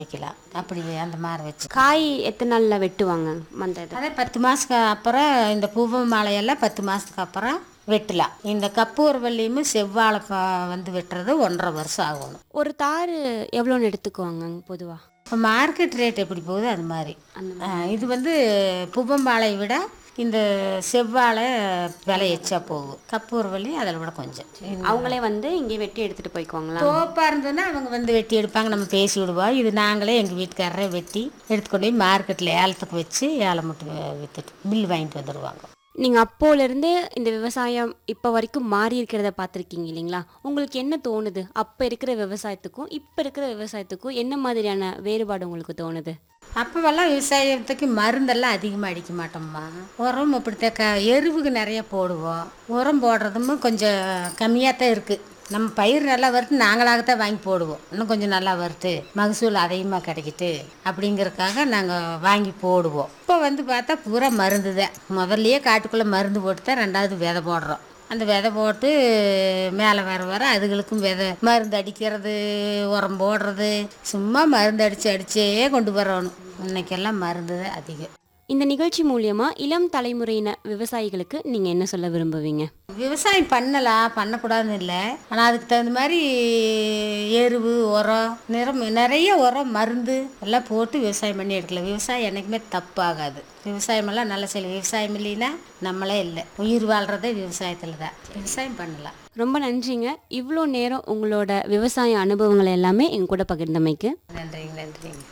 வைக்கலாம் அப்படி அந்த மாதிரி வச்சு காய் எத்தனை நாளில் வெட்டுவாங்க மந்த இது அதே பத்து மாதத்துக்கு அப்புறம் இந்த பூவ மாலையெல்லாம் பத்து மாதத்துக்கு அப்புறம் வெட்டலாம் இந்த கப்பூரவல்லியும் செவ்வாழை ப- வந்து வெட்டுறது ஒன்றரை வருஷம் ஆகணும் ஒரு தார் எவ்வளோன்னு எடுத்துக்குவாங்க பொதுவாக இப்போ மார்க்கெட் ரேட் எப்படி போகுது அது மாதிரி ஆ, இது வந்து பூவம்பாளையை விட இந்த செவ்வாழை விலை எச்சா போகும் கப்பூரவல்லி அதில் விட கொஞ்சம் அவங்களே வந்து இங்கே வெட்டி எடுத்துகிட்டு போய்க்குவாங்களா தோப்பாக இருந்ததுன்னா அவங்க வந்து வெட்டி எடுப்பாங்க நம்ம பேசி விடுவோம் இது நாங்களே எங்கள் வீட்டுக்காரரே வெட்டி எடுத்துக்கொண்டு போய் மார்க்கெட்டில் ஏலத்துக்கு வச்சு ஏலம் மட்டும் விற்றுட்டு பில் வாங்கிட்டு வந்துடுவாங்க நீங்கள் அப்போலேருந்து இந்த விவசாயம் இப்போ வரைக்கும் மாறி இருக்கிறத பார்த்துருக்கீங்க இல்லைங்களா உங்களுக்கு என்ன தோணுது அப்போ இருக்கிற விவசாயத்துக்கும் இப்போ இருக்கிற விவசாயத்துக்கும் என்ன மாதிரியான வேறுபாடு உங்களுக்கு தோணுது அப்போவெல்லாம் விவசாயத்துக்கு மருந்தெல்லாம் அதிகமாக அடிக்க மாட்டோம்மா உரம் இப்படித்தான் க எருவுக்கு நிறைய போடுவோம் உரம் போடுறதும் கொஞ்சம் கம்மியாக தான் இருக்குது நம்ம பயிர் நல்லா வருது நாங்களாகத்தான் வாங்கி போடுவோம் இன்னும் கொஞ்சம் நல்லா வருது மகசூல் அதிகமாக கிடைக்கிட்டு அப்படிங்கறதுக்காக நாங்கள் வாங்கி போடுவோம் இப்போ வந்து பார்த்தா பூரா மருந்து தான் முதல்லையே காட்டுக்குள்ளே மருந்து போட்டு தான் ரெண்டாவது விதை போடுறோம் அந்த விதை போட்டு மேலே வர வர அதுகளுக்கும் விதை மருந்து அடிக்கிறது உரம் போடுறது சும்மா மருந்து அடித்து அடிச்சே கொண்டு வரணும் இன்னைக்கெல்லாம் மருந்து தான் அதிகம் இந்த நிகழ்ச்சி மூலியமா இளம் தலைமுறையின விவசாயிகளுக்கு நீங்கள் என்ன சொல்ல விரும்புவீங்க விவசாயம் பண்ணலாம் பண்ணக்கூடாதுன்னு இல்லை ஆனால் அதுக்கு தகுந்த மாதிரி எருவு உரம் நிறம் நிறைய உரம் மருந்து எல்லாம் போட்டு விவசாயம் பண்ணி எடுக்கலாம் விவசாயம் என்றைக்குமே தப்பாகாது விவசாயமெல்லாம் நல்லா செய்யலாம் விவசாயம் இல்லைன்னா நம்மளே இல்லை உயிர் வாழ்கிறதே விவசாயத்தில் தான் விவசாயம் பண்ணலாம் ரொம்ப நன்றிங்க இவ்வளோ நேரம் உங்களோட விவசாய அனுபவங்களை எல்லாமே எங்க கூட பகிர்ந்தமைக்கு நன்றிங்க நன்றிங்க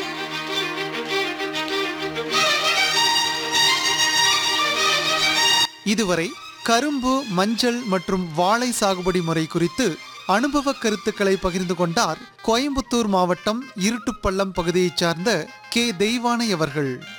இதுவரை கரும்பு மஞ்சள் மற்றும் வாழை சாகுபடி முறை குறித்து அனுபவ கருத்துக்களை பகிர்ந்து கொண்டார் கோயம்புத்தூர் மாவட்டம் இருட்டுப்பள்ளம் பகுதியைச் சார்ந்த கே தெய்வானை அவர்கள்